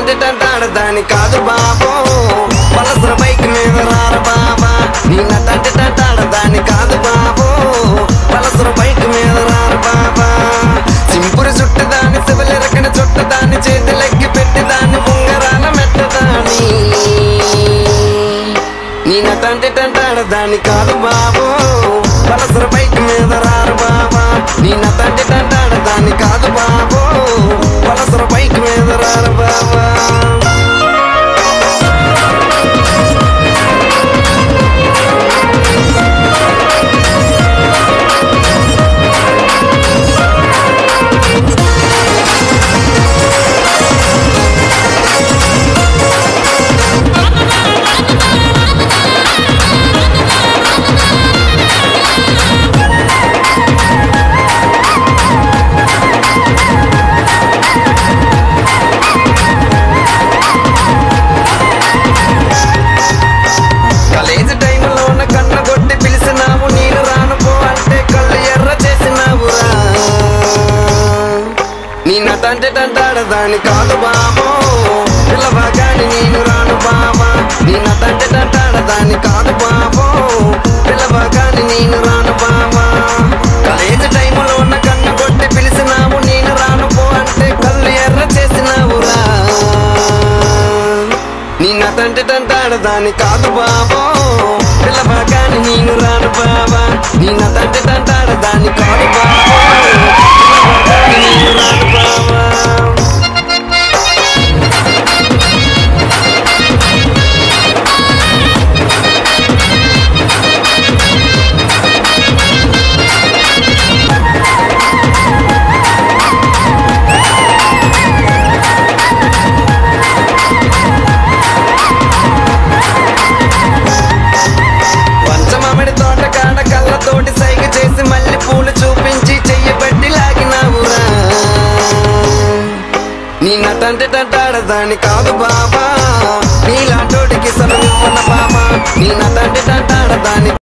నటంటే టంటాడదాని కాదు బాబో పలసర బైక్ మీద రార బాబా నీ నటంటే టంటాడదాని కాదు బాబో పలసర బైక్ మీద రార బాబా సింపురు చుట్టదాని శివలెరకన చుట్టదాని చేతులెక్కి పెట్టిదాన్ని ఉంగరాల మెట్టదాని నీ నటంటే టంటాడదాని కాదు బాబో పలసర బైక్ మీద రారు బాబా నీ నటంటే టంటాడదాని కాదు బాబో పలసర బైక్ మీద రారు బాబా కాలేజీ టైంలో ఉన్న కన్న కొట్టి పిలిచినావు నేను రాను పో అంటే కళ్ళు ఎర్ర చేసినావురా నీ నటంటే టంటాడదాని కాదు బాబో పిల్లవాగాని నేను రాను బాబా నీ నటంటే టంటాడదాని కాదు బాబో పిల్లవాగాని నేను రాను బాబా కాలేజీ టైంలో ఉన్న కన్న కొట్టి పిలిచినావు నేను రాను పో అంటే కళ్ళు ఎర్ర చేసినావురా నీ నటంటే టంటాడదాని కాదు బాబో పిల్లవాగాని నేను రాను బాబా నీ నటంటే టంటాడదాని కాదు బాబో పిల్లవాగాని నేను రాను బాబా పంచమామిడి తోట కాడ కళ్ళతోటి సైగ చేసి మళ్ళీ పూలు చూపించి చెయ్యి బట్టి లాగినావురా నీ నటంటే టంటాడదాని కాదు బాబా నీలాంటోడికి సలవివ్వన బాబా నీ నటంటే టంటాడదాని